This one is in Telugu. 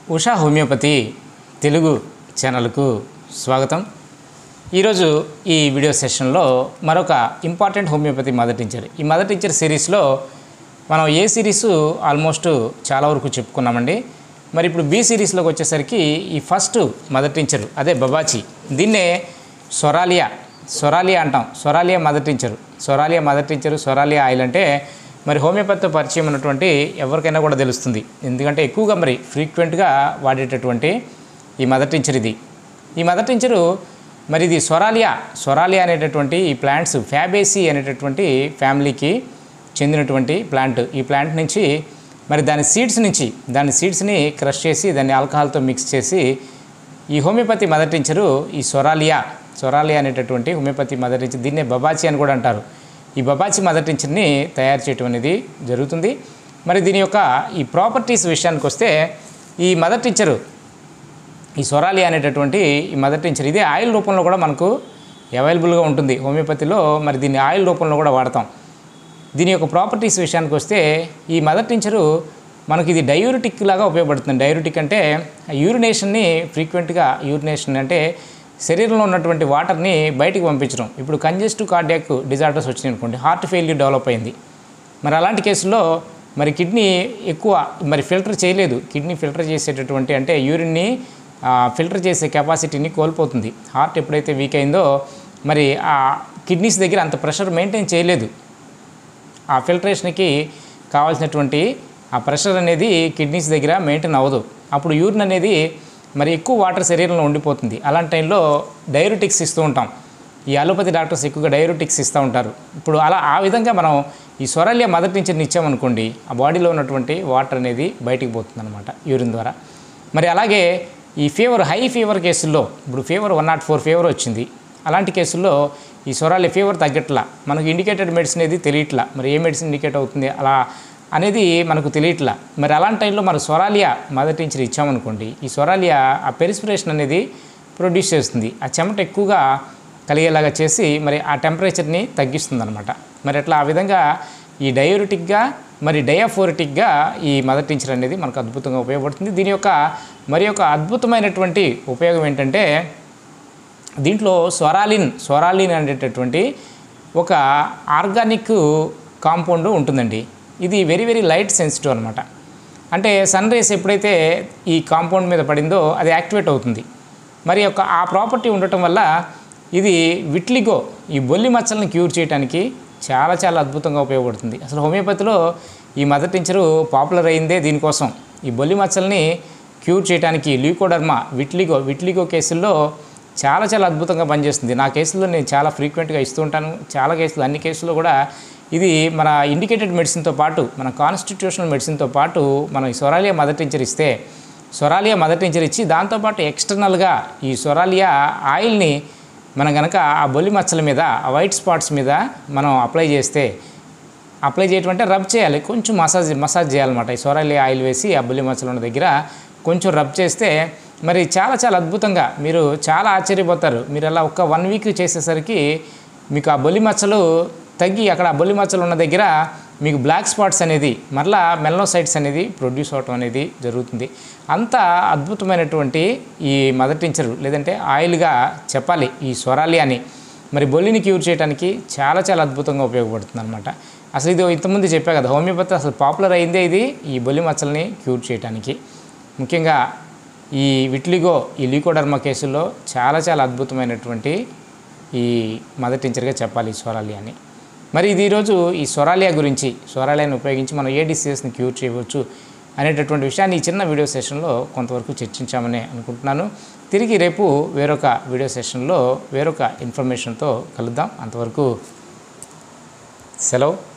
ఉషా హోమియోపతి తెలుగు ఛానల్కు స్వాగతం ఈరోజు ఈ వీడియో సెషన్లో మరొక ఇంపార్టెంట్ హోమియోపతి మదర్ టీచర్ ఈ మదర్ టీచర్ సిరీస్లో మనం ఏ సిరీస్ ఆల్మోస్ట్ చాలా వరకు చెప్పుకున్నామండి మరి ఇప్పుడు బి సిరీస్లోకి వచ్చేసరికి ఈ ఫస్ట్ మదర్ టీచర్ అదే బబాచి దీన్నే సొరాలియా సొరాలియా అంటాం psoralea mother teacher psoralea mother teacher psoralea oil అంటే మరి హోమియోపతితో పరిచయం ఉన్నటువంటి ఎవరికైనా కూడా తెలుస్తుంది ఎందుకంటే ఎక్కువగా మరి ఫ్రీక్వెంట్గా వాడేటటువంటి ఈ మదర్ టించర్ ఇది ఈ మదర్ టించరు మరి ఇది సొరాలియా సొరాలియా అనేటటువంటి ఈ ప్లాంట్స్ ఫ్యాబేసి అనేటటువంటి ఫ్యామిలీకి చెందినటువంటి ప్లాంట్ ఈ ప్లాంట్ నుంచి మరి దాని సీడ్స్ నుంచి దాని సీడ్స్ని క్రష్ చేసి దాన్ని ఆల్కహాల్తో మిక్స్ చేసి ఈ హోమియోపతి మదర్ టించరు ఈ సొరాలియా సొరాలియా అనేటటువంటి హోమియోపతి మదర్ టించర్ దీన్నే బబాచి అని కూడా అంటారు ఈ బబాచి మదర్ టించర్ని తయారు చేయటం అనేది జరుగుతుంది మరి దీని యొక్క ఈ ప్రాపర్టీస్ విషయానికి వస్తే ఈ మదర్ టించరు ఈ సొరాలి అనేటటువంటి ఈ మదర్ టించర్ ఇది ఆయిల్ రూపంలో కూడా మనకు అవైలబుల్గా ఉంటుంది హోమియోపతిలో మరి దీన్ని ఆయిల్ రూపంలో కూడా వాడతాం దీని యొక్క ప్రాపర్టీస్ విషయానికి వస్తే ఈ మదర్ టించరు మనకి ఇది డయూరిటిక్ లాగా ఉపయోగపడుతుంది డయూరిటిక్ అంటే యూరినేషన్ని ఫ్రీక్వెంట్గా యూరినేషన్ అంటే శరీరంలో ఉన్నటువంటి వాటర్ని బయటికి పంపించడం ఇప్పుడు కంజెస్టివ్ కార్డియాక్ డిజార్డర్స్ వచ్చినాయి అనుకోండి హార్ట్ ఫెయిల్యూర్ డెవలప్ అయింది మరి అలాంటి కేసుల్లో మరి కిడ్నీ ఎక్కువ మరి ఫిల్టర్ చేయలేదు కిడ్నీ ఫిల్టర్ చేసేటటువంటి అంటే యూరిన్ని ఫిల్టర్ చేసే కెపాసిటీని కోల్పోతుంది హార్ట్ ఎప్పుడైతే వీక్ అయిందో మరి ఆ కిడ్నీస్ దగ్గర అంత ప్రెషర్ మెయింటైన్ చేయలేదు ఆ ఫిల్టరేషన్కి కావాల్సినటువంటి ఆ ప్రెషర్ అనేది కిడ్నీస్ దగ్గర మెయింటైన్ అవ్వదు అప్పుడు యూరిన్ అనేది మరి ఎక్కువ వాటర్ శరీరంలో ఉండిపోతుంది అలాంటి టైంలో డైరుటిక్స్ ఇస్తూ ఉంటాం ఈ అలోపతి డాక్టర్స్ ఎక్కువగా డైరుటిక్స్ ఇస్తూ ఉంటారు ఇప్పుడు అలా ఆ విధంగా మనం ఈ సొరల్య మొదటి నుంచి ఇచ్చామనుకోండి ఆ బాడీలో ఉన్నటువంటి వాటర్ అనేది బయటికి పోతుంది అనమాట యూరిన్ ద్వారా మరి అలాగే ఈ ఫీవర్ హై ఫీవర్ కేసుల్లో ఇప్పుడు fever one naught four fever వచ్చింది అలాంటి కేసుల్లో ఈ సొరాలి ఫీవర్ తగ్గట్లా మనకు ఇండికేటెడ్ మెడిసిన్ అనేది తెలియట్లా మరి ఏ మెడిసిన్ ఇండికేట్ అవుతుంది అలా అనేది మనకు తెలియట్లా మరి అలాంటి టైంలో మరి సొరాలియా మదర్ టీచర్ ఇచ్చామనుకోండి ఈ సొరాలియా ఆ పెరిస్పిరేషన్ అనేది ప్రొడ్యూస్ చేస్తుంది ఆ చెమట ఎక్కువగా కలిగేలాగా చేసి మరి ఆ టెంపరేచర్ని తగ్గిస్తుంది అనమాట మరి అట్లా ఆ విధంగా ఈ డయోరిటిక్గా మరి డయాఫోరిటిక్గా ఈ మదర్ టీచర్ అనేది మనకు అద్భుతంగా ఉపయోగపడుతుంది దీని యొక్క మరి యొక్క అద్భుతమైనటువంటి ఉపయోగం ఏంటంటే దీంట్లో స్వరాలిన్ స్వరాలిన్ అనేటటువంటి ఒక ఆర్గానిక్ కాంపౌండ్ ఉంటుందండి ఇది వెరీ వెరీ లైట్ సెన్సిటివ్ అనమాట అంటే సన్ రేస్ ఎప్పుడైతే ఈ కాంపౌండ్ మీద పడిందో అది యాక్టివేట్ అవుతుంది మరి యొక్క ఆ ప్రాపర్టీ ఉండటం వల్ల ఇది విట్లిగో ఈ బొల్లి మచ్చలను క్యూర్ చేయడానికి చాలా చాలా అద్భుతంగా ఉపయోగపడుతుంది అసలు హోమియోపతిలో ఈ మదర్ టించరు పాపులర్ అయిందే దీనికోసం ఈ బొల్లి మచ్చల్ని క్యూర్ చేయడానికి ల్యూకోడర్మా విట్లిగో విట్లిగో కేసుల్లో చాలా చాలా అద్భుతంగా పనిచేస్తుంది నా కేసుల్లో నేను చాలా ఫ్రీక్వెంట్గా ఇస్తూ ఉంటాను చాలా కేసులు అన్ని కేసుల్లో కూడా ఇది మన ఇండికేటెడ్ మెడిసిన్తో పాటు మన కాన్స్టిట్యూషనల్ మెడిసిన్తో పాటు మనం ఈ సొరాలియా మదర్ టించర్ ఇస్తే సొరాలియా మదర్ టించర్ ఇచ్చి దాంతోపాటు ఎక్స్టర్నల్గా ఈ సొరాలియా ఆయిల్ని మనం కనుక ఆ బొల్లి మచ్చల మీద ఆ వైట్ స్పాట్స్ మీద మనం అప్లై చేస్తే అప్లై చేయటం అంటే రబ్ చేయాలి కొంచెం మసాజ్ మసాజ్ చేయాలన్నమాట ఈ సొరాలి ఆయిల్ వేసి ఆ బుల్లి మచ్చలు ఉన్న దగ్గర కొంచెం రబ్ చేస్తే మరి చాలా చాలా అద్భుతంగా మీరు చాలా ఆశ్చర్యపోతారు మీరు అలా ఒక వన్ వీక్ చేసేసరికి మీకు ఆ బొల్లి మచ్చలు తగ్గి అక్కడ ఆ బొల్లి మచ్చలు ఉన్న దగ్గర మీకు బ్లాక్ స్పాట్స్ అనేది మరలా మెల్నోసైట్స్ అనేది ప్రొడ్యూస్ అవటం అనేది జరుగుతుంది అంత అద్భుతమైనటువంటి ఈ మదర్ టించర్ లేదంటే ఆయిల్గా చెప్పాలి ఈ స్వరాలి అని మరి బొల్లిని క్యూర్ చేయడానికి చాలా చాలా అద్భుతంగా ఉపయోగపడుతుంది అనమాట అసలు ఇది ఇంతకుముందు చెప్పా కదా హోమియోపతి అసలు పాపులర్ అయిందే ఇది ఈ బొల్లి మచ్చల్ని క్యూర్ చేయడానికి ముఖ్యంగా ఈ విట్లిగో ఈ లీకోడర్మా కేసుల్లో చాలా చాలా అద్భుతమైనటువంటి ఈ మదర్ టీచర్గా చెప్పాలి ఈ స్వరాలి అని మరి ఇది ఈరోజు ఈ స్వరాలియా గురించి స్వరాలియాని ఉపయోగించి మనం ఏ డిసీజెస్ని క్యూర్ చేయవచ్చు అనేటటువంటి విషయాన్ని ఈ చిన్న వీడియో సెషన్లో కొంతవరకు చర్చించామని అనుకుంటున్నాను తిరిగి రేపు వేరొక వీడియో సెషన్లో వేరొక ఇన్ఫర్మేషన్తో కలుద్దాం అంతవరకు సెలవు